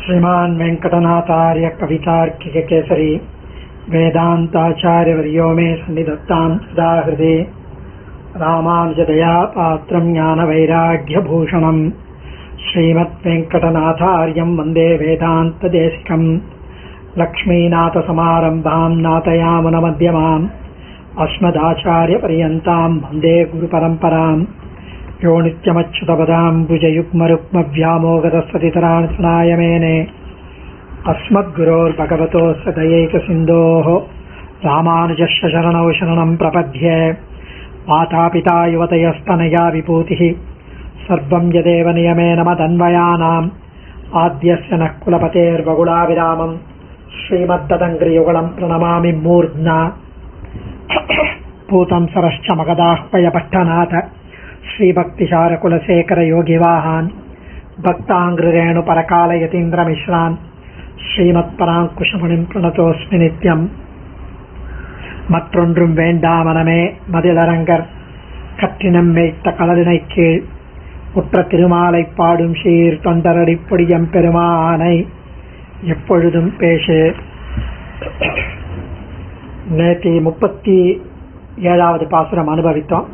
श्रीमान् वेङ्कटनाथार्य कवितार्किककेसरी वेदान्ताचार्यवर्यो मे सन्निधत्ताम् सदा हृदे रामानुजदया पात्रम् ज्ञानवैराग्यभूषणम् श्रीमद्वेङ्कटनाथार्यम् वन्दे वेदान्तदेशिकम् लक्ष्मीनाथसमारम्भाम् नाथयामुनमध्यमाम् अस्मदाचार्यपर्यन्ताम् वन्दे गुरुपरम्पराम् यो नित्यमच्युतपदाम्बुजयुग्मरुक्मव्यामोगतस्वतितराणि सुनाय मेने अस्मद्गुरोर्भगवतोऽस्य दयैकसिन्धोः रामानुजस्य शरणौ शरणम् प्रपद्ये मातापिता युवतयस्तनया विभूतिः सर्वम् यदेव नियमेन मदन्वयानाम् आद्यस्य नः कुलपतेर्वगुलाविरामम् श्रीमद्ददङ्ग्रियुगलम् प्रणमामि मूर्ध्ना पूतम् सरश्च मगदाह्वयपट्टनाथ श्रीभक्तिसारकुलशेखरयोगिवाहान् भक्ताङ्ग्रिरेणुपरकालयतीन्द्रमिश्रान् ஸ்ரீமத்பராங்குஷமுனிம் பிரணதோஸ்மி நித்யம் மற்றொன்றும் வேண்டாமனமே மதிலரங்கர் கற்றினம் மேய்த்த கலதினை கீழ் உற்ற திருமாலை பாடும் சீர் தொண்டரடி பொடியம் பெருமானை எப்பொழுதும் பேசு நேற்று முப்பத்தி ஏழாவது பாசுரம் அனுபவித்தோம்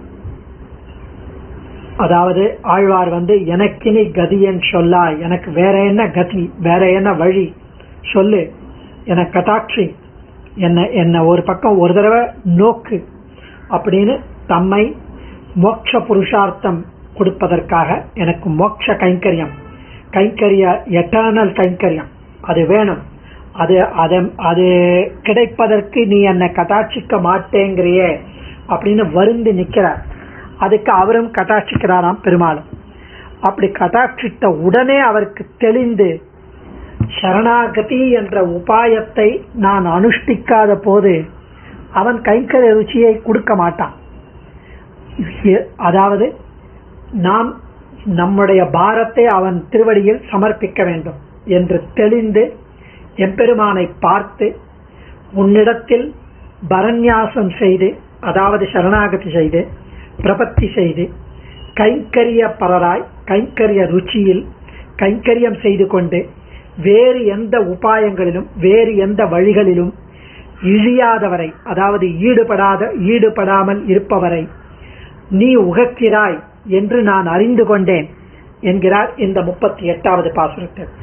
அதாவது ஆழ்வார் வந்து எனக்கினி கதியன் சொல்லா எனக்கு வேற என்ன கதி வேற என்ன வழி சொல்லு என கட்டாட்சி என்ன என்ன ஒரு பக்கம் ஒரு தடவை நோக்கு அப்படின்னு தம்மை மோட்ச புருஷார்த்தம் கொடுப்பதற்காக எனக்கு மோட்ச கைங்கரியம் கைங்கரிய எட்டர்னல் கைங்கரியம் அது வேணும் அது அது அது கிடைப்பதற்கு நீ என்னை கட்டாட்சிக்க மாட்டேங்கிறியே அப்படின்னு வருந்தி நிக்கிறார் அதுக்கு அவரும் கட்டாட்சிக்கிறாராம் பெருமாளும் அப்படி கட்டாட்சித்த உடனே அவருக்கு தெளிந்து சரணாகதி என்ற உபாயத்தை நான் அனுஷ்டிக்காத போது அவன் கைங்கர ருச்சியை கொடுக்க மாட்டான் அதாவது நாம் நம்முடைய பாரத்தை அவன் திருவடியில் சமர்ப்பிக்க வேண்டும் என்று தெளிந்து எம்பெருமானை பார்த்து உன்னிடத்தில் பரநியாசம் செய்து அதாவது சரணாகதி செய்து பிரபத்தி செய்து கைங்கரிய பலராய் கைங்கரிய ருச்சியில் கைங்கரியம் செய்து கொண்டு வேறு எந்த உபாயங்களிலும் வேறு எந்த வழிகளிலும் இழியாதவரை அதாவது ஈடுபடாத ஈடுபடாமல் இருப்பவரை நீ உகக்கிறாய் என்று நான் அறிந்து கொண்டேன் என்கிறார் இந்த முப்பத்தி எட்டாவது பாசுரத்தில்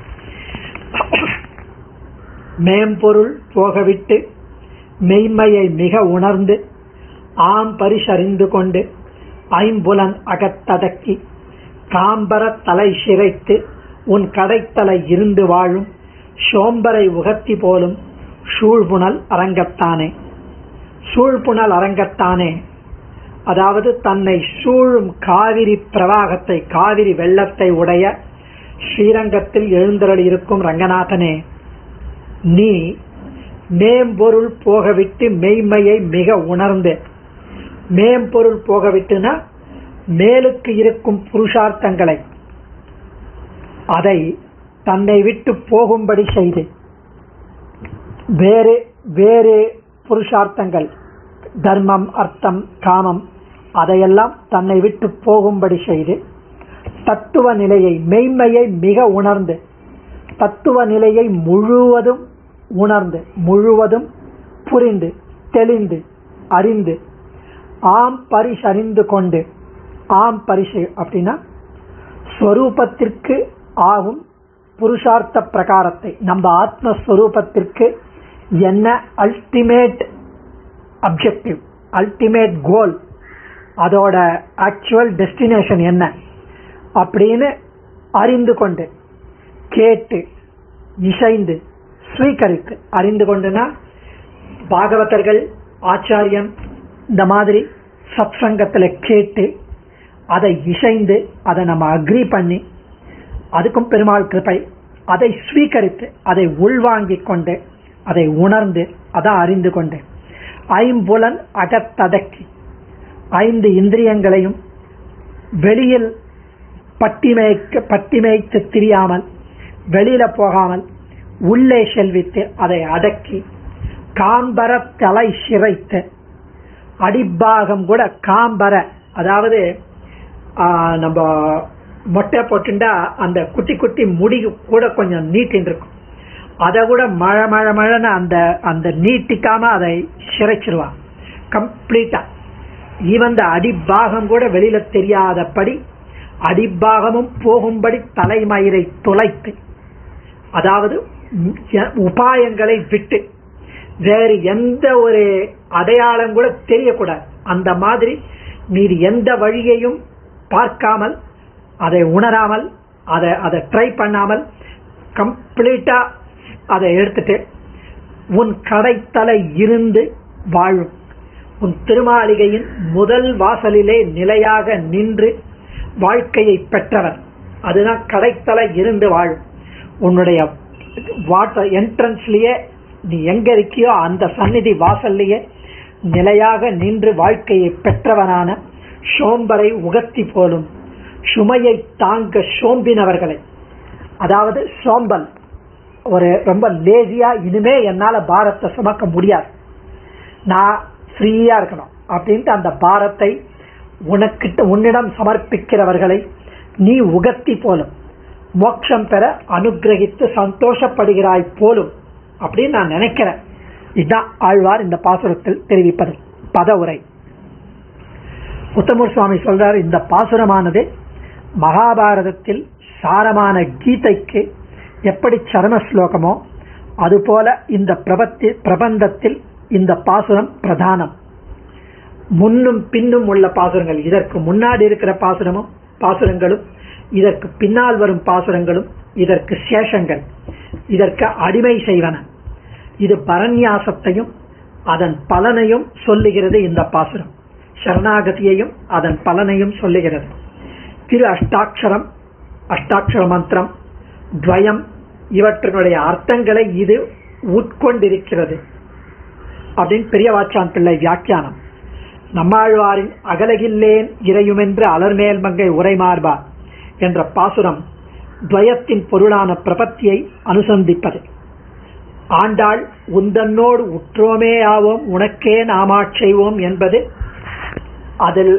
மேம்பொருள் போகவிட்டு மெய்மையை மிக உணர்ந்து ஆம் பரிசறிந்து கொண்டு ஐம்புலன் அகத்ததக்கி காம்பர தலை சிரைத்து உன் கடைத்தலை இருந்து வாழும் சோம்பரை உகத்தி போலும் சூழ்புணல் அரங்கத்தானே சூழ்புணல் அரங்கத்தானே அதாவது தன்னை சூழும் காவிரி பிரவாகத்தை காவிரி வெள்ளத்தை உடைய ஸ்ரீரங்கத்தில் எழுந்தருள் இருக்கும் ரங்கநாதனே நீ மேம்பொருள் போகவிட்டு மெய்மையை மிக உணர்ந்து மேம்பொருள் போகவிட்டுனா மேலுக்கு இருக்கும் புருஷார்த்தங்களை அதை தன்னை விட்டு போகும்படி செய்து வேறு வேறு புருஷார்த்தங்கள் தர்மம் அர்த்தம் காமம் அதையெல்லாம் தன்னை விட்டு போகும்படி செய்து தத்துவ நிலையை மெய்மையை மிக உணர்ந்து தத்துவ நிலையை முழுவதும் உணர்ந்து முழுவதும் புரிந்து தெளிந்து அறிந்து ஆம் பரிசறிந்து கொண்டு ஆம் பரிசு அப்படின்னா ஸ்வரூபத்திற்கு ஆகும் புருஷார்த்த பிரகாரத்தை நம்ம ஆத்மஸ்வரூபத்திற்கு என்ன அல்டிமேட் அப்ஜெக்டிவ் அல்டிமேட் கோல் அதோட ஆக்சுவல் டெஸ்டினேஷன் என்ன அப்படின்னு அறிந்து கொண்டு கேட்டு இசைந்து ஸ்வீகரித்து அறிந்து கொண்டுனா பாகவதர்கள் ஆச்சாரியன் இந்த மாதிரி சத் சங்கத்தில் கேட்டு அதை இசைந்து அதை நம்ம அக்ரி பண்ணி அதுக்கும் பெருமாள் கிருப்பை அதை ஸ்வீகரித்து அதை உள்வாங்கிக் கொண்டு அதை உணர்ந்து அதான் அறிந்து கொண்டு ஐம்புலன் அகத்ததக்கி ஐந்து இந்திரியங்களையும் வெளியில் பட்டிமேய்க்க பட்டிமேய்த்து திரியாமல் வெளியில போகாமல் உள்ளே செல்வித்து அதை அடக்கி காம்பர தலை சிரைத்து அடிப்பாகம் கூட காம்பர அதாவது நம்ம மொட்டை போட்டுண்டா அந்த குட்டி குட்டி முடி கூட கொஞ்சம் நீட்டின்னு இருக்கும் அதை கூட மழை மழை மழைன்னு அந்த அந்த நீட்டிக்காம அதை சிரைச்சிருவான் கம்ப்ளீட்டா ஈவன் இந்த அடிப்பாகம் கூட வெளியில தெரியாதபடி அடிப்பாகமும் போகும்படி தலைமயிரை துளைத்து அதாவது உபாயங்களை விட்டு வேறு எந்த ஒரு அடையாளம் கூட தெரியக்கூடாது அந்த மாதிரி நீர் எந்த வழியையும் பார்க்காமல் அதை உணராமல் அதை அதை ட்ரை பண்ணாமல் கம்ப்ளீட்டா அதை எடுத்துட்டு உன் கடைத்தலை இருந்து வாழும் உன் திருமாளிகையின் முதல் வாசலிலே நிலையாக நின்று வாழ்க்கையை பெற்றவர் அதுதான் கடைத்தலை இருந்து வாழும் உன்னுடைய வாட்டர் என்ட்ரன்ஸ்லயே நீ எங்க இருக்கியோ அந்த சந்நிதி வாசல்லையே நிலையாக நின்று வாழ்க்கையை பெற்றவனான சோம்பரை உகத்தி போலும் சுமையை தாங்க சோம்பினவர்களை அதாவது சோம்பல் ஒரு ரொம்ப லேசியா இனிமே என்னால பாரத்தை சுமக்க முடியாது நான் ஃப்ரீயா இருக்கணும் அப்படின்ட்டு அந்த பாரத்தை உனக்கிட்ட உன்னிடம் சமர்ப்பிக்கிறவர்களை நீ உகத்தி போலும் மோட்சம் பெற அனுகிரகித்து சந்தோஷப்படுகிறாய் போலும் அப்படின்னு நான் நினைக்கிறேன் இதுதான் ஆழ்வார் இந்த பாசுரத்தில் தெரிவிப்பது பத உரை உத்தமூர் சுவாமி சொல்றார் இந்த பாசுரமானது மகாபாரதத்தில் சாரமான கீதைக்கு எப்படி சரண ஸ்லோகமோ அதுபோல இந்த பிரபத்தி பிரபந்தத்தில் இந்த பாசுரம் பிரதானம் முன்னும் பின்னும் உள்ள பாசுரங்கள் இதற்கு முன்னாடி இருக்கிற பாசுரமும் பாசுரங்களும் இதற்கு பின்னால் வரும் பாசுரங்களும் இதற்கு சேஷங்கள் இதற்கு அடிமை செய்வன இது பரநியாசத்தையும் அதன் பலனையும் சொல்லுகிறது இந்த பாசுரம் சரணாகதியையும் அதன் பலனையும் சொல்லுகிறது திரு அஷ்டாட்சரம் அஷ்டாட்சர மந்திரம் துவயம் இவற்றினுடைய அர்த்தங்களை இது உட்கொண்டிருக்கிறது அப்படின்னு பெரியவாச்சான் பிள்ளை வியாக்கியானம் நம்மாழ்வாரின் அகலகில்லேன் இறையுமென்று அலர்மேல் மங்கை உரைமார்பா என்ற பாசுரம் துவயத்தின் பொருளான பிரபத்தியை அனுசந்திப்பது ஆண்டாள் உந்தன்னோடு உற்றோமே ஆவோம் உனக்கே நாமாட்செய்வோம் என்பது அதில்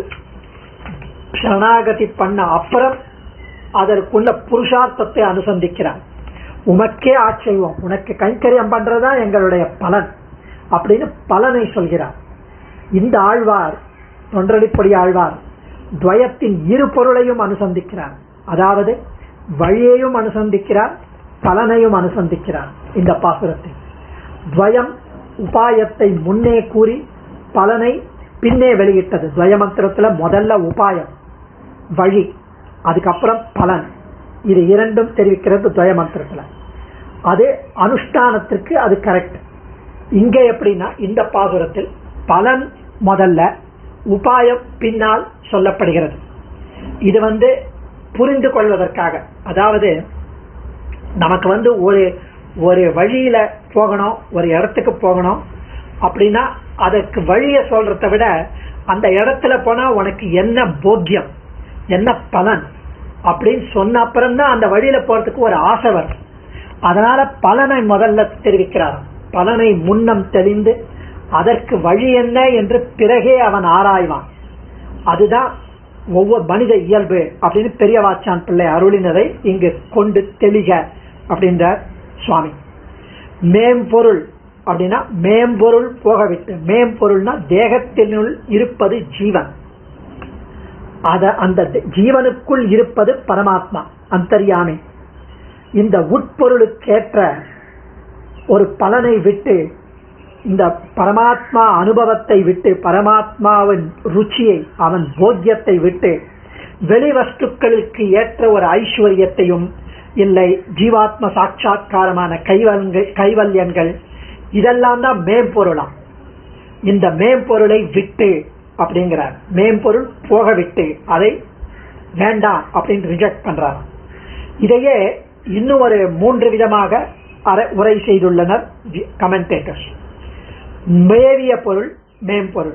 சரணாகதி பண்ண அப்புறம் அதற்குள்ள புருஷார்த்தத்தை அனுசந்திக்கிறார் உமக்கே ஆட்செய்வோம் உனக்கு கைங்கரியம் பண்றதுதான் எங்களுடைய பலன் அப்படின்னு பலனை சொல்கிறார் இந்த ஆழ்வார் தொன்றடிப்படி ஆழ்வார் துவயத்தின் இரு பொருளையும் அனுசந்திக்கிறார் அதாவது வழியையும் அனுசந்திக்கிறார் பலனையும் அனுசந்திக்கிறார் இந்த பாசுரத்தில் துவயம் உபாயத்தை முன்னே கூறி பலனை பின்னே வெளியிட்டது துவய மந்திரத்துல முதல்ல உபாயம் வழி அதுக்கப்புறம் பலன் இது இரண்டும் தெரிவிக்கிறது துவய மந்திரத்துல அது அனுஷ்டானத்திற்கு அது கரெக்ட் இங்க எப்படின்னா இந்த பாசுரத்தில் பலன் முதல்ல உபாயம் பின்னால் சொல்லப்படுகிறது இது வந்து புரிந்து கொள்வதற்காக அதாவது நமக்கு வந்து ஒரு ஒரு வழியில போகணும் ஒரு இடத்துக்கு போகணும் அப்படின்னா அதற்கு வழிய சொல்றத விட அந்த இடத்துல போனா உனக்கு என்ன போக்கியம் என்ன பலன் அப்படின்னு சொன்ன அப்புறம் தான் அந்த வழியில போறதுக்கு ஒரு ஆசை வரும் அதனால பலனை முதல்ல தெரிவிக்கிறார் பலனை முன்னம் தெளிந்து அதற்கு வழி என்ன என்று பிறகே அவன் ஆராய்வான் அதுதான் ஒவ்வொரு மனித இயல்பு அப்படின்னு பெரிய வாச்சான் பிள்ளை அருளினதை இங்கு கொண்டு தெளிக அப்படின்றார் சுவாமி மேம்பொருள் அப்படின்னா மேம்பொருள் போகவிட்டு மேம்பொருள்னா தேகத்தினுள் இருப்பது ஜீவன் அத அந்த ஜீவனுக்குள் இருப்பது பரமாத்மா அந்தர்யாமி இந்த உட்பொருளுக்கேற்ற ஒரு பலனை விட்டு இந்த பரமாத்மா அனுபவத்தை விட்டு பரமாத்மாவின் ருச்சியை அவன் போக்கியத்தை விட்டு வெளி வஸ்துக்களுக்கு ஏற்ற ஒரு ஐஸ்வர்யத்தையும் இல்லை ஜீவாத்ம சாட்சா்காரமான கைவல்கள் கைவல்யங்கள் இதெல்லாம் தான் மேம்பொருளாம் இந்த மேம்பொருளை விட்டு அப்படிங்கிறார் மேம்பொருள் போக விட்டு அதை வேண்டாம் அப்படின்னு ரிஜெக்ட் பண்றார் இதையே இன்னும் ஒரு மூன்று விதமாக உரை செய்துள்ளனர் கமெண்டேட்டர்ஸ் மேவிய பொருள் மேம்பொருள்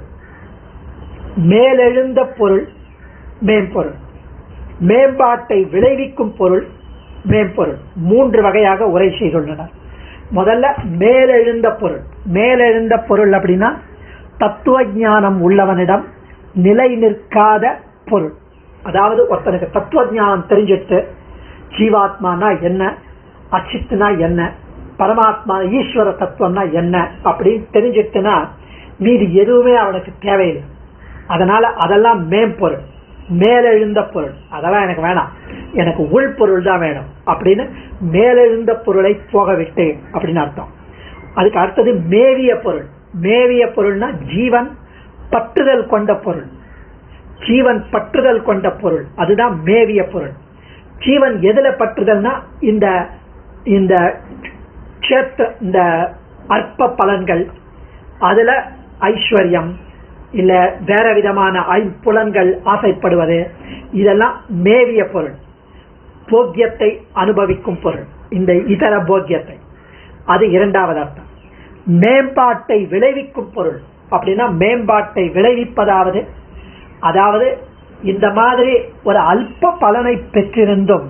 மேலெழுந்த பொருள் மேம்பொருள் மேம்பாட்டை விளைவிக்கும் பொருள் மேம்பொருள் மூன்று வகையாக உரை செய்துள்ளனர் முதல்ல மேலெழுந்த பொருள் மேலெழுந்த பொருள் அப்படின்னா தத்துவ ஞானம் உள்ளவனிடம் நிலை நிற்காத பொருள் அதாவது ஒருத்தனுக்கு தத்துவ ஞானம் தெரிஞ்சிட்டு ஜீவாத்மானா என்ன அச்சித்துனா என்ன பரமாத்மா ஈஸ்வர தத்துவம்னா என்ன அப்படின்னு தெரிஞ்சிட்டுனா மீதி எதுவுமே அவனுக்கு தேவையில்லை அதனால அதெல்லாம் மேம்பொருள் மேலெழுந்த பொருள் அதெல்லாம் எனக்கு வேணாம் எனக்கு உள்பொருள் தான் வேணும் அப்படின்னு மேலெழுந்த பொருளை போக விட்டு அப்படின்னு அர்த்தம் அதுக்கு அடுத்தது மேவிய பொருள் மேவிய பொருள்னா ஜீவன் பற்றுதல் கொண்ட பொருள் ஜீவன் பற்றுதல் கொண்ட பொருள் அதுதான் மேவிய பொருள் ஜீவன் எதுல பற்றுதல்னா இந்த இந்த க்ஷேத்திர இந்த அற்ப பலன்கள் அதுல ஐஸ்வர்யம் இல்ல வேற விதமான ஐம்புலன்கள் ஆசைப்படுவது இதெல்லாம் மேவிய பொருள் போக்கியத்தை அனுபவிக்கும் பொருள் இந்த இதர போக்கியத்தை அது இரண்டாவது அர்த்தம் மேம்பாட்டை விளைவிக்கும் பொருள் அப்படின்னா மேம்பாட்டை விளைவிப்பதாவது அதாவது இந்த மாதிரி ஒரு அல்ப பலனை பெற்றிருந்தும்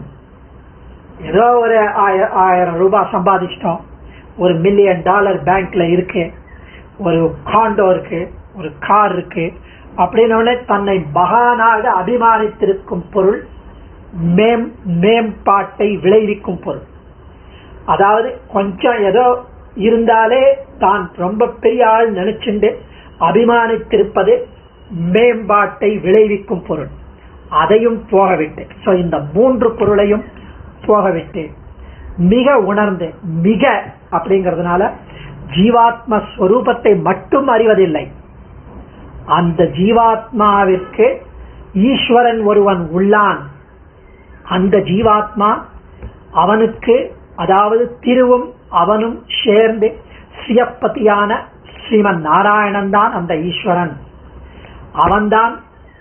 ஏதோ ஒரு ஆய- ஆயிரம் ரூபாய் சம்பாதிச்சிட்டோம் ஒரு மில்லியன் டாலர் பேங்க்ல இருக்கு ஒரு காண்டோ இருக்கு ஒரு கார் இருக்கு அப்படின்னு உடனே தன்னை மகானாக அபிமானித்திருக்கும் பொருள் மேம் மேம்பாட்டை விளைவிக்கும் பொருள் அதாவது கொஞ்சம் ஏதோ இருந்தாலே தான் ரொம்ப பெரிய ஆள் நினைச்சுண்டு அபிமானித்திருப்பது மேம்பாட்டை விளைவிக்கும் பொருள் அதையும் போகவிட்டு சோ இந்த மூன்று பொருளையும் போகவிட்டு மிக உணர்ந்து மிக அப்படிங்கிறதுனால ஜீவாத்ம ஸ்வரூபத்தை மட்டும் அறிவதில்லை அந்த ஜீவாத்மாவிற்கு ஈஸ்வரன் ஒருவன் உள்ளான் அந்த ஜீவாத்மா அவனுக்கு அதாவது திருவும் அவனும் சேர்ந்து சியப்பதியான ஸ்ரீமன் நாராயணன் தான் அந்த ஈஸ்வரன் அவன்தான்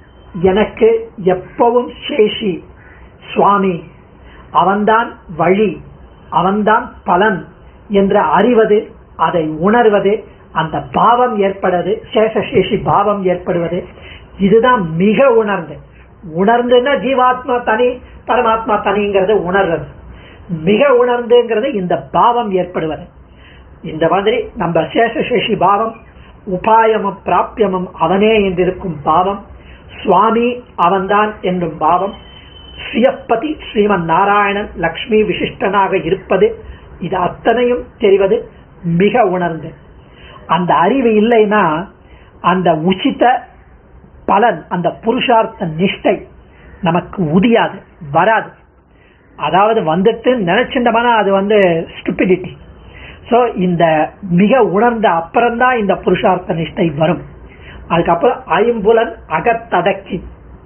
எனக்கு எப்பவும் சேஷி சுவாமி அவன்தான் வழி அவன்தான் பலன் என்று அறிவது அதை உணர்வது அந்த பாவம் ஏற்படுவது சேஷசேஷி பாவம் ஏற்படுவது இதுதான் மிக உணர்ந்து உணர்ந்துன்னா ஜீவாத்மா தனி பரமாத்மா தனிங்கிறது உணர்றது மிக உணர்ந்துங்கிறது இந்த பாவம் ஏற்படுவது இந்த மாதிரி நம்ம சேஷசேஷி பாவம் உபாயமும் பிராப்பியமும் அவனே என்றிருக்கும் பாவம் சுவாமி அவன்தான் என்னும் பாவம் ஸ்ரீயப்பதி ஸ்ரீமன் நாராயணன் லக்ஷ்மி விசிஷ்டனாக இருப்பது இது அத்தனையும் தெரிவது மிக உணர்ந்து அந்த அறிவு இல்லைன்னா அந்த உச்சித பலன் அந்த புருஷார்த்த நிஷ்டை நமக்கு உதியாது வராது அதாவது வந்துட்டு நினைச்சிட்டோம்னா அது வந்து ஸ்டூபிடிட்டி சோ இந்த மிக உணர்ந்த அப்புறம்தான் இந்த புருஷார்த்த நிஷ்டை வரும் அதுக்கப்புறம் ஐம்புலன் அகத்தடக்கி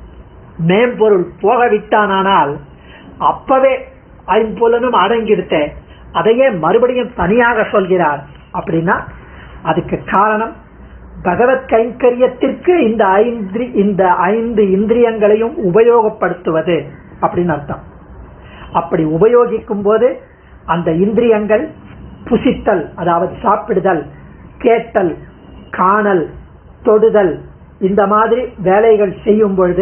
மேம்பொருள் போக விட்டானால் அப்பவே ஐம்புலனும் அடங்கிடுத்த அதையே மறுபடியும் தனியாக சொல்கிறார் அப்படின்னா அதுக்கு காரணம் பகவத் கைங்கரியத்திற்கு இந்த ஐந்து இந்த ஐந்து இந்திரியங்களையும் உபயோகப்படுத்துவது அப்படின்னு அர்த்தம் அப்படி உபயோகிக்கும் போது அந்த இந்திரியங்கள் புசித்தல் அதாவது சாப்பிடுதல் கேட்டல் காணல் தொடுதல் இந்த மாதிரி வேலைகள் செய்யும் பொழுது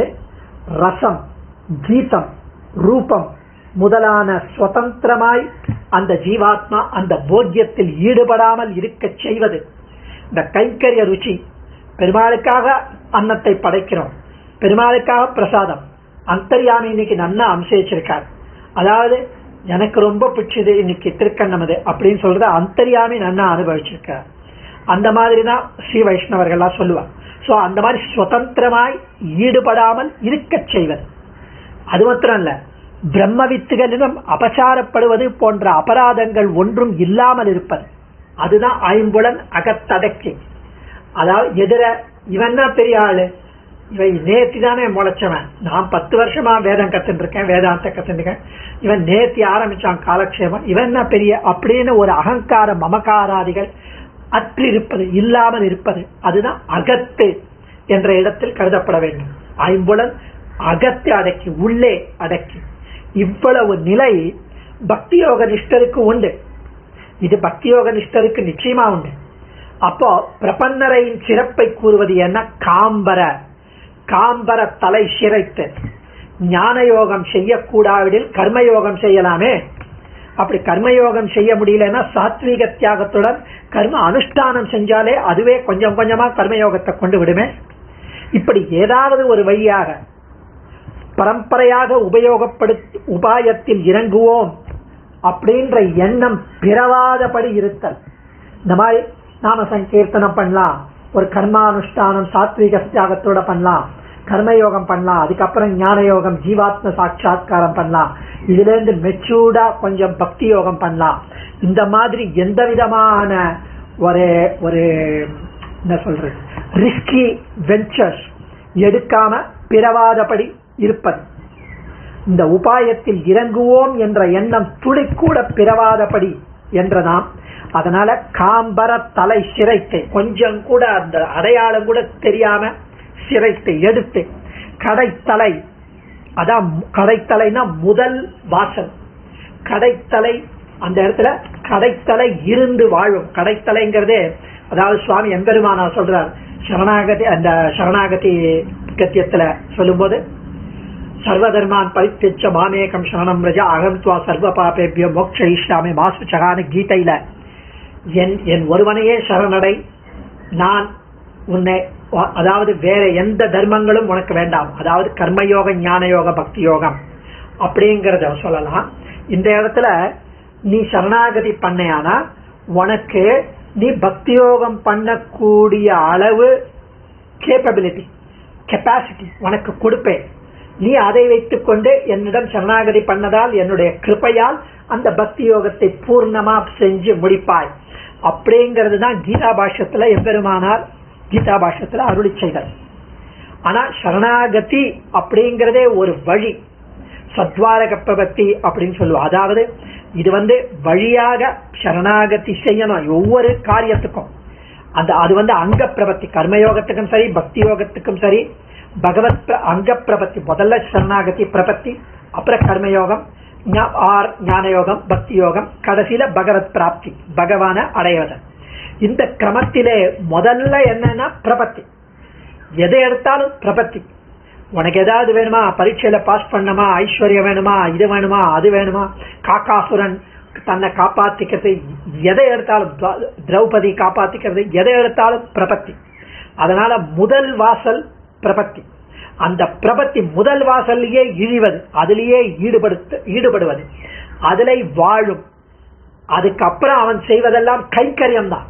ரசம் கீதம் ரூபம் முதலான சுதந்திரமாய் அந்த ஜீவாத்மா அந்த போக்கியத்தில் ஈடுபடாமல் இருக்க செய்வது இந்த கைங்கரிய ருச்சி பெருமாளுக்காக அன்னத்தை படைக்கிறோம் பெருமாளுக்காக பிரசாதம் அந்தர்யாமி இன்னைக்கு நன்னா அம்சேச்சிருக்கார் அதாவது எனக்கு ரொம்ப பிடிச்சது இன்னைக்கு திருக்கண்ணமது அப்படின்னு சொல்றத அந்தர்யாமி நன்னா அனுபவிச்சிருக்கார் அந்த மாதிரி தான் ஸ்ரீ வைஷ்ணவர்கள்லாம் சொல்லுவார் சோ அந்த மாதிரி சுதந்திரமாய் ஈடுபடாமல் இருக்க செய்வது அது மாத்திரம் இல்ல பிரம்ம வித்துகளிடம் அபசாரப்படுவது போன்ற அபராதங்கள் ஒன்றும் இல்லாமல் இருப்பது அதுதான் ஐம்புலன் அகத்தடக்கி அதாவது எதிர இவன் தான் பெரிய ஆளு இவன் நேத்தி தானே முளைச்சவன் நான் பத்து வருஷமா வேதம் கத்துட்டு இருக்கேன் வேதாந்த கத்துட்டு இருக்கேன் இவன் நேத்தி ஆரம்பிச்சான் காலக்ஷேமம் இவன் என்ன பெரிய அப்படின்னு ஒரு அகங்கார மமகாராதிகள் அற்றிருப்பது இல்லாமல் இருப்பது அதுதான் அகத்து என்ற இடத்தில் கருதப்பட வேண்டும் ஐம்புலன் அகத்தை அடக்கி உள்ளே அடக்கி இவ்வளவு நிலை பக்தி யோக நிஷ்டருக்கு உண்டு இது பக்தி யோக நிஷ்டருக்கு நிச்சயமா உண்டு அப்போ பிரபன்னரையின் சிறப்பை கூறுவது என்ன காம்பர காம்பர தலை சிரைத்து ஞான யோகம் செய்யக்கூடாவிடில் கர்மயோகம் செய்யலாமே அப்படி கர்மயோகம் செய்ய முடியலன்னா சாத்வீக தியாகத்துடன் கர்ம அனுஷ்டானம் செஞ்சாலே அதுவே கொஞ்சம் கொஞ்சமா கர்மயோகத்தை கொண்டு விடுமே இப்படி ஏதாவது ஒரு வழியாக பரம்பரையாக உபயோகப்படுத்தி உபாயத்தில் இறங்குவோம் அப்படின்ற எண்ணம் பிறவாதபடி இருத்தல் இந்த மாதிரி நாம சங்கீர்த்தனம் பண்ணலாம் ஒரு கர்மானுஷ்டானம் சாத்விக தியாகத்தோட பண்ணலாம் கர்மயோகம் பண்ணலாம் அதுக்கப்புறம் ஞான யோகம் ஜீவாத்ம சாட்சா்காரம் பண்ணலாம் இதுல இருந்து மெச்சூர்டா கொஞ்சம் பக்தி யோகம் பண்ணலாம் இந்த மாதிரி எந்த விதமான ஒரு ஒரு என்ன சொல்றது ரிஸ்கி வெஞ்சர்ஸ் எடுக்காம பிறவாதபடி இருப்பது இந்த உபாயத்தில் இறங்குவோம் என்ற எண்ணம் துளி கூட பிறவாதபடி என்றதாம் அதனால காம்பர தலை சிரைத்தை கொஞ்சம் கூட அந்த அடையாளம் கூட தெரியாம சிரைத்து எடுத்து கடைத்தலை அதான் கடைத்தலைனா முதல் வாசல் கடைத்தலை அந்த இடத்துல கடைத்தலை இருந்து வாழும் கடைத்தலைங்கிறதே அதாவது சுவாமி எம்பெருமானா சொல்றார் சரணாகதி அந்த சரணாகதி கத்தியத்துல சொல்லும்போது சர்வதர்மான் பரித்தெச்ச மாமேகம் சரணம் ரஜ அகம்துவா சர்வ பாபேபியோ மோக்ஷ ஈஷ்டாமே மாசு சகான கீதையில என் என் ஒருவனையே சரணடை நான் உன்னை அதாவது வேற எந்த தர்மங்களும் உனக்கு வேண்டாம் அதாவது கர்மயோக ஞான யோக பக்தி யோகம் அப்படிங்கறத சொல்லலாம் இந்த இடத்துல நீ சரணாகதி பண்ணையானா உனக்கு நீ பக்தி யோகம் பண்ணக்கூடிய அளவு கேப்பபிலிட்டி கெப்பாசிட்டி உனக்கு கொடுப்பேன் நீ அதை வைத்துக் கொண்டு என்னிடம் சரணாகதி பண்ணதால் என்னுடைய கிருப்பையால் அந்த பக்தி யோகத்தை பூர்ணமா செஞ்சு முடிப்பாய் அப்படிங்கிறது தான் கீதா பாஷ்யத்துல எம்பெருமானார் கீதா பாஷ்யத்துல அருளி செய்தல் ஆனா சரணாகதி அப்படிங்கறதே ஒரு வழி சத்வாரக பிரபத்தி அப்படின்னு சொல்லுவோம் அதாவது இது வந்து வழியாக சரணாகதி செய்யணும் ஒவ்வொரு காரியத்துக்கும் அந்த அது வந்து அங்க பிரபத்தி கர்மயோகத்துக்கும் சரி பக்தி யோகத்துக்கும் சரி பகவத் அங்க பிரபத்தி முதல்ல சரணாகதி பிரபத்தி அப்புறம் கர்மயோகம் ஆர் ஞான யோகம் பக்தி யோகம் கடைசியில பகவத் பிராப்தி பகவான அடைவது இந்த கிரமத்திலே முதல்ல என்னன்னா பிரபத்தி எதை எடுத்தாலும் பிரபத்தி உனக்கு ஏதாவது வேணுமா பரீட்சையில பாஸ் பண்ணணுமா ஐஸ்வர்யம் வேணுமா இது வேணுமா அது வேணுமா காக்காசுரன் தன்னை காப்பாத்திக்கிறது எதை எடுத்தாலும் திரௌபதி காப்பாத்திக்கிறது எதை எடுத்தாலும் பிரபத்தி அதனால முதல் வாசல் பிரபத்தி அந்த பிரபத்தி முதல் வாசல்லையே இழிவது அதிலேயே ஈடுபடுத்த ஈடுபடுவது அதிலே வாழும் அதுக்கப்புறம் அவன் செய்வதெல்லாம் கைங்கரியம் தான்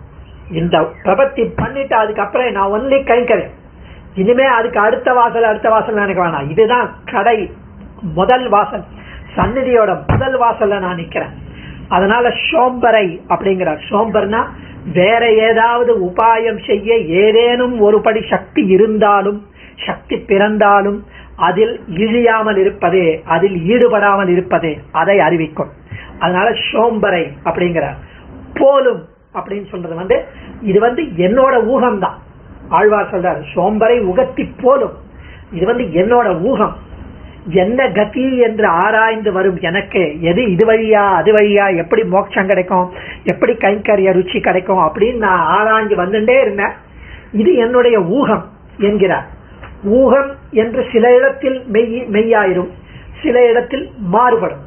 இந்த பிரபத்தி பண்ணிட்டு அதுக்கப்புறம் நான் ஒன்லி கைங்கரியம் இனிமே அதுக்கு அடுத்த வாசல் அடுத்த வாசல் எனக்கு வேணாம் இதுதான் கடை முதல் வாசல் சந்நிதியோட முதல் வாசல்ல நான் நிக்கிறேன் அதனால சோம்பரை அப்படிங்கிறார் சோம்பர்னா வேற ஏதாவது உபாயம் செய்ய ஏதேனும் ஒருபடி சக்தி இருந்தாலும் சக்தி பிறந்தாலும் அதில் இழியாமல் இருப்பதே அதில் ஈடுபடாமல் இருப்பதே அதை அறிவிக்கும் அதனால சோம்பரை அப்படிங்கிறார் போலும் அப்படின்னு சொல்றது வந்து இது வந்து என்னோட ஊகம்தான் ஆழ்வார் சொல்றார் சோம்பரை உகத்தி போலும் இது வந்து என்னோட ஊகம் என்ன கதி என்று ஆராய்ந்து வரும் எனக்கு எது இது வழியா அது வழியா எப்படி மோட்சம் கிடைக்கும் எப்படி கைங்கரிய ருச்சி கிடைக்கும் அப்படின்னு நான் ஆராய்ஞ்சு வந்துட்டே இருந்தேன் இது என்னுடைய ஊகம் என்கிறார் ஊகம் என்று சில இடத்தில் மெய் மெய்யாயிரும் சில இடத்தில் மாறுபடும்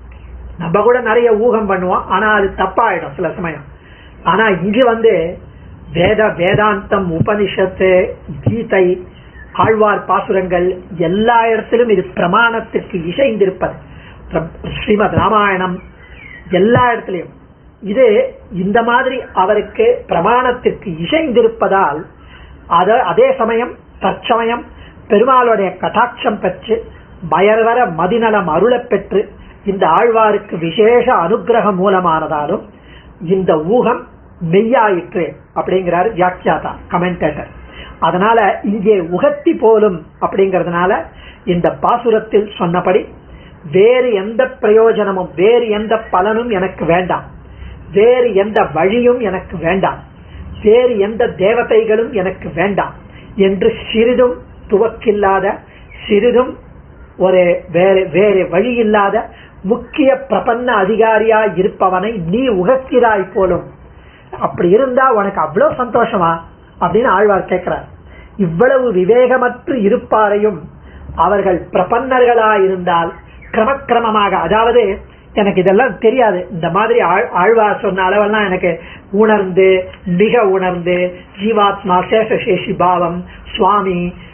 நம்ம கூட நிறைய ஊகம் பண்ணுவோம் ஆனா அது தப்பாயிடும் சில சமயம் ஆனா இங்கு வந்து வேத வேதாந்தம் உபனிஷத்து கீதை ஆழ்வார் பாசுரங்கள் எல்லா இடத்திலும் இது பிரமாணத்திற்கு இசைந்திருப்பது ஸ்ரீமத் ராமாயணம் எல்லா இடத்திலையும் இது இந்த மாதிரி அவருக்கு பிரமாணத்திற்கு இசைந்திருப்பதால் அத அதே சமயம் தற்சமயம் பெருமாளுடைய கட்டாட்சம் பெற்று பயர்வர மதிநலம் அருளப் பெற்று இந்த ஆழ்வாருக்கு விசேஷ அனுகிரகம் மூலமானதாலும் இந்த ஊகம் மெய்யாயிற்று அப்படிங்கிறாரு வியாக்கியாதா கமெண்டேட்டர் அதனால இங்கே உகத்தி போலும் அப்படிங்கறதுனால இந்த பாசுரத்தில் சொன்னபடி வேறு எந்த பிரயோஜனமும் வேறு எந்த பலனும் எனக்கு வேண்டாம் வேறு எந்த வழியும் எனக்கு வேண்டாம் வேறு எந்த தேவதைகளும் எனக்கு வேண்டாம் என்று சிறிதும் துவக்கில்லாத சிறிதும் ஒரு வேறு வேறு வழி இல்லாத முக்கிய பிரபன்ன அதிகாரியா இருப்பவனை நீ உகக்கிறாய் போலும் அப்படி இருந்தா உனக்கு அவ்வளவு சந்தோஷமா அப்படின்னு ஆழ்வார் கேட்கிறார் இவ்வளவு விவேகமற்று இருப்பாரையும் அவர்கள் பிரபன்னர்களா இருந்தால் கிரமக்கிரமமாக அதாவது எனக்கு இதெல்லாம் தெரியாது இந்த மாதிரி ஆழ்வார் சொன்ன அளவெல்லாம் எனக்கு உணர்ந்து மிக உணர்ந்து ஜீவாத்மா சேஷசேஷி பாவம் சுவாமி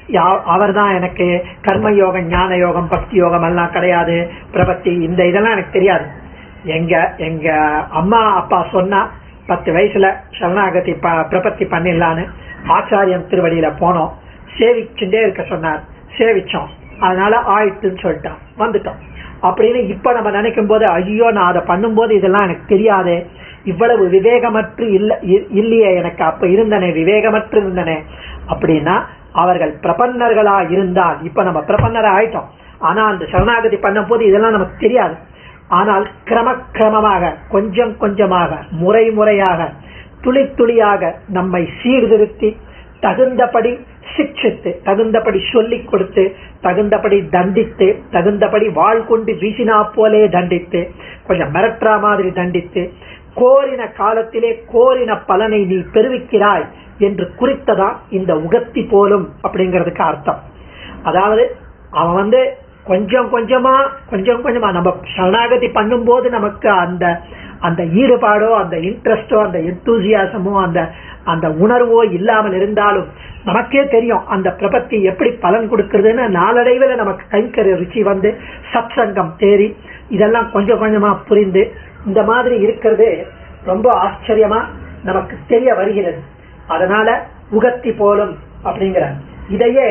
அவர் தான் எனக்கு கர்ம யோகம் ஞான யோகம் பக்தி யோகம் எல்லாம் கிடையாது பிரபத்தி இந்த இதெல்லாம் எனக்கு தெரியாது எங்க எங்க அம்மா அப்பா சொன்னா பத்து வயசுல சரணாகதி ப- பிரபத்தி பண்ணிடலான்னு ஆச்சாரியன் திருவடியில போனோம் சேவிச்சுட்டே இருக்க சொன்னார் சேவிச்சோம் அதனால ஆயிட்டுன்னு சொல்லிட்டோம் வந்துட்டோம் அப்படின்னு இப்ப நம்ம நினைக்கும் போது ஐயோ நான் அதை பண்ணும்போது இதெல்லாம் எனக்கு தெரியாதே இவ்வளவு விவேகமற்று இல்ல இ- இல்லையே எனக்கு அப்ப இருந்தனே விவேகமற்று இருந்தனே அப்படின்னா அவர்கள் பிரபன்னர்களா இருந்தால் இப்ப நம்ம பிரபன்னரா ஆயிட்டோம் ஆனா அந்த சரணாகதி பண்ணும் போது இதெல்லாம் நமக்கு தெரியாது ஆனால் கிரமக்கிரமமாக கொஞ்சம் கொஞ்சமாக முறை முறையாக துளி துளியாக நம்மை சீர்திருத்தி தகுந்தபடி சிக்ஷித்து தகுந்தபடி சொல்லிக் கொடுத்து தகுந்தபடி தண்டித்து தகுந்தபடி வாழ் கொண்டு வீசினா போலே தண்டித்து கொஞ்சம் மிரட்டுற மாதிரி தண்டித்து கோரின காலத்திலே கோரின பலனை நீ பெறுவிக்கிறாய் என்று குறித்ததான் இந்த உகத்தி போலும் அப்படிங்கிறதுக்கு அர்த்தம் அதாவது அவன் வந்து கொஞ்சம் கொஞ்சமா கொஞ்சம் கொஞ்சமா நம்ம சரணாகதி பண்ணும்போது நமக்கு அந்த அந்த ஈடுபாடோ அந்த இன்ட்ரெஸ்டோ அந்த எந்தூசியாசமோ அந்த அந்த உணர்வோ இல்லாமல் இருந்தாலும் நமக்கே தெரியும் அந்த பிரபத்தி எப்படி பலன் கொடுக்கிறதுன்னு நாளடைவில் நமக்கு கைக்கறி ருச்சி வந்து சத்சங்கம் தேறி இதெல்லாம் கொஞ்சம் கொஞ்சமா புரிந்து இந்த மாதிரி இருக்கிறது ரொம்ப ஆச்சரியமா நமக்கு தெரிய வருகிறது அதனால உகத்தி போலும் அப்படிங்கிற இதையே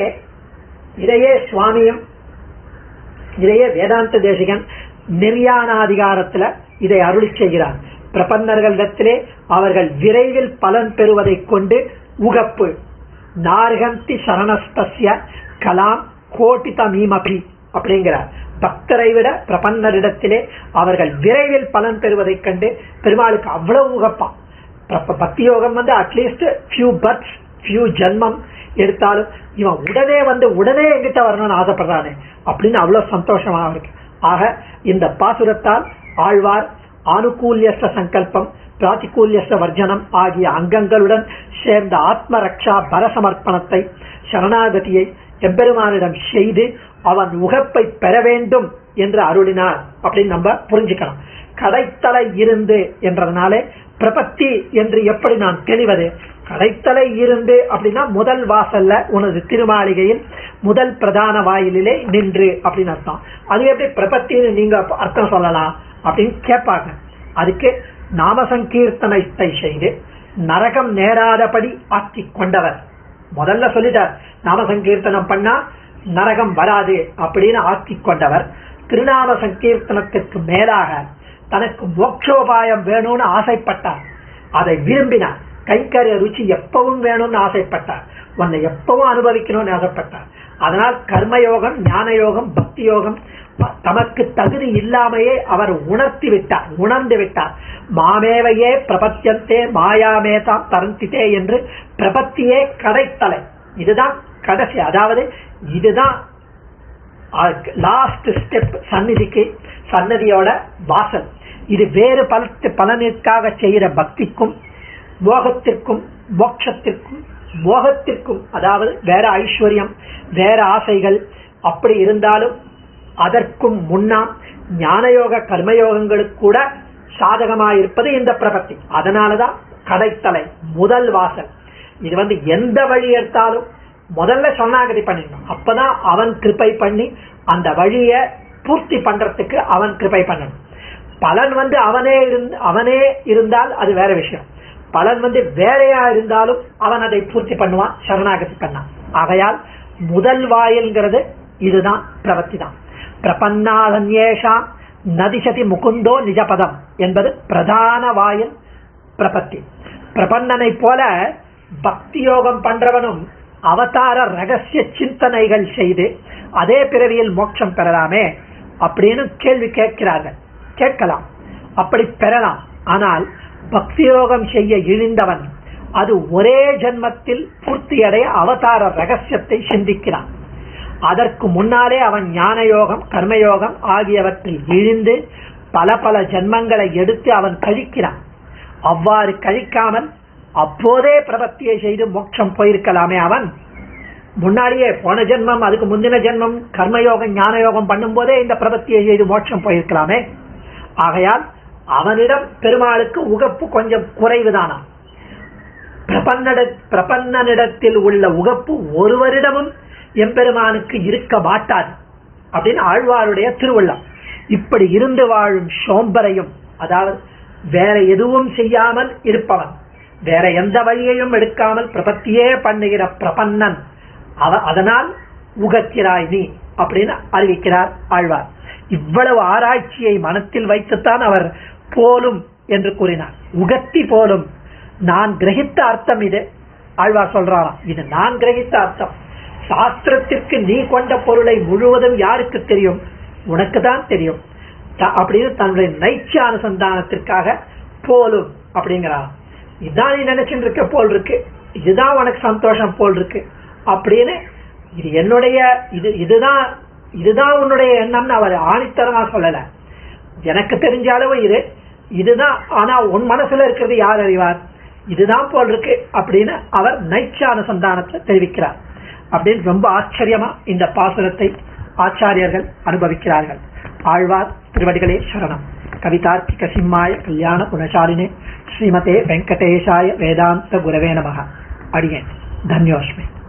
இதையே சுவாமியும் இதையே வேதாந்த தேசிகன் நிர்யாணாதிகாரத்துல இதை அருளி செய்கிறார் பிரபன்னர்களிடத்திலே அவர்கள் விரைவில் பலன் பெறுவதைக் கொண்டு உகப்பு நார்கந்தி சரணஸ்தஸ்ய கலாம் கோட்டிதமீமபி அப்படிங்கிறார் பக்தரை விட பிரபன்னரிடத்திலே அவர்கள் விரைவில் பலன் பெறுவதைக் கண்டு பெருமாளுக்கு அவ்வளவு உகப்பான் பிரப- பக்தி யோகம் வந்து அட்லீஸ்ட் ஃபியூ பர்த்ஸ் ஃபியூ ஜன்மம் எடுத்தாலும் இவன் உடனே வந்து உடனே எங்கிட்ட வரணும்னு ஆசைப்படுறானே அப்படின்னு அவ்வளவு சந்தோஷமா இருக்கு ஆக இந்த பாசுரத்தால் ஆழ்வார் ஆனுகூல்யஸ்த சங்கல்பம் பிராத்திகூல்யஸ்த வர்ஜனம் ஆகிய அங்கங்களுடன் சேர்ந்த ஆத்ம ரக்ஷா பரசமர்ப்பணத்தை சரணாகதியை எம்பெருமானிடம் செய்து அவன் உகப்பை பெற வேண்டும் என்று அருளினார் அப்படின்னு நம்ம புரிஞ்சுக்கணும் கடைத்தலை இருந்து என்றதுனாலே பிரபத்தி என்று எப்படி நான் தெளிவது கடைத்தலை இருந்து அப்படின்னா முதல் வாசல்ல உனது திருமாளிகையில் முதல் பிரதான வாயிலிலே நின்று அப்படின்னு அர்த்தம் அது எப்படி பிரபத்தின்னு நீங்க அர்த்தம் சொல்லலாம் அப்படின்னு கேட்பாங்க அதுக்கு நாம சங்கீர்த்தனத்தை செய்து நரகம் நேராதபடி ஆக்கி கொண்டவர் முதல்ல சொல்லிட்டார் நாம சங்கீர்த்தனம் பண்ணா நரகம் வராது அப்படின்னு ஆக்கி கொண்டவர் திருநாம சங்கீர்த்தனத்திற்கு மேலாக தனக்கு மோட்சோபாயம் வேணும்னு ஆசைப்பட்டார் அதை விரும்பினார் கைக்கரிய ருச்சி எப்பவும் வேணும்னு ஆசைப்பட்டார் உன்னை எப்பவும் அனுபவிக்கணும்னு ஆசைப்பட்டார் அதனால் கர்மயோகம் ஞான யோகம் பக்தி யோகம் ப- தமக்கு தகுதி இல்லாமையே அவர் உணர்த்தி விட்டார் உணர்ந்து விட்டார் மாமேவையே பிரபத்தியந்தே மாயாமேதாம் தரந்தித்தே என்று பிரபத்தியே கடைத்தலை இதுதான் கடைசி அதாவது இதுதான் லாஸ்ட் ஸ்டெப் சந்நிதிக்கு சன்னதியோட வாசல் இது வேறு பலத்து பலனிற்காக செய்கிற பக்திக்கும் மோகத்திற்கும் மோட்சத்திற்கும் மோகத்திற்கும் அதாவது வேற ஐஸ்வர்யம் வேற ஆசைகள் அப்படி இருந்தாலும் அதற்கும் முன்னாம் ஞானயோக கர்மயோகங்களுக்கு கூட சாதகமாயிருப்பது இந்த பிரபத்தி அதனாலதான் கடைத்தலை முதல் வாசல் இது வந்து எந்த வழி எடுத்தாலும் முதல்ல சொன்னாகதி பண்ணிடணும் அப்பதான் அவன் கிருபை பண்ணி அந்த வழிய பூர்த்தி பண்றதுக்கு அவன் கிருபை பண்ணணும் பலன் வந்து அவனே இருந்து அவனே இருந்தால் அது வேற விஷயம் பலன் வந்து வேறையா இருந்தாலும் அவன் அதை பூர்த்தி பண்ணுவான் சரணாகதி பண்ணான் ஆகையால் முதல் வாயில்ங்கிறது இதுதான் பிரவத்தி தான் பிரபன்னாதன்யேஷா நதிசதி முகுந்தோ நிஜபதம் என்பது பிரதான வாயில் பிரபத்தி பிரபன்னனை போல பக்தி யோகம் பண்றவனும் அவதார ரகசிய சிந்தனைகள் செய்து அதே பிறவியில் மோட்சம் பெறலாமே அப்படின்னு கேள்வி கேட்கிறார்கள் கேட்கலாம் அப்படி பெறலாம் ஆனால் பக்தி யோகம் செய்ய இழிந்தவன் அது ஒரே ஜென்மத்தில் பூர்த்தியடைய அவதார ரகசியத்தை சிந்திக்கிறான் அதற்கு முன்னாலே அவன் ஞான யோகம் கர்மயோகம் ஆகியவற்றில் இழிந்து பல பல ஜென்மங்களை எடுத்து அவன் கழிக்கிறான் அவ்வாறு கழிக்காமல் அப்போதே பிரபத்தியை செய்து மோட்சம் போயிருக்கலாமே அவன் முன்னாடியே போன ஜென்மம் அதுக்கு முந்தின ஜென்மம் கர்மயோகம் ஞான யோகம் பண்ணும் போதே இந்த பிரபத்தியை செய்து மோட்சம் போயிருக்கலாமே ஆகையால் அவனிடம் பெருமாளுக்கு உகப்பு கொஞ்சம் குறைவுதானாம் பிரபன்னட பிரபன்னனிடத்தில் உள்ள உகப்பு ஒருவரிடமும் எம்பெருமானுக்கு இருக்க மாட்டாது அப்படின்னு ஆழ்வாருடைய திருவள்ளம் இப்படி இருந்து வாழும் சோம்பரையும் அதாவது வேற எதுவும் செய்யாமல் இருப்பவன் வேற எந்த வழியையும் எடுக்காமல் பிரபத்தியே பண்ணுகிற பிரபன்னன் அவ அதனால் உகக்கிறாய் நீ அப்படின்னு அறிவிக்கிறார் ஆழ்வார் இவ்வளவு ஆராய்ச்சியை மனத்தில் வைத்துத்தான் அவர் போலும் என்று கூறினார் உகத்தி போலும் நான் கிரகித்த அர்த்தம் இது ஆழ்வார் சொல்றாராம் இது நான் கிரகித்த அர்த்தம் சாஸ்திரத்திற்கு நீ கொண்ட பொருளை முழுவதும் யாருக்கு தெரியும் உனக்கு தான் தெரியும் த- அப்படின்னு தன்னுடைய நைச்ச அனுசந்தானத்திற்காக போலும் அப்படிங்கிறார் இதான் நீ நினைச்சுட்டு இருக்க போல் இருக்கு இதுதான் உனக்கு சந்தோஷம் போல் இருக்கு அப்படின்னு இது என்னுடைய இது இதுதான் இதுதான் உன்னுடைய எண்ணம்னு அவர் ஆணித்தரமா சொல்லல எனக்கு தெரிஞ்ச அளவு இது இதுதான் ஆனா உன் மனசுல இருக்கிறது யார் அறிவார் இதுதான் போல் இருக்கு அப்படின்னு அவர் நைச்ச அனுசந்தானத்தை தெரிவிக்கிறார் அப்படின்னு ரொம்ப ஆச்சரியமா இந்த பாசுரத்தை ஆச்சாரியர்கள் அனுபவிக்கிறார்கள் ஆழ்வார் திருவடிகளே சரணம் கவிதார்த்திக சிம்மாய கல்யாண குணசாலினே ஸ்ரீமதே வெங்கடேஷாய வேதாந்த குரவே நமக அடியேன் தன்யோஸ்மி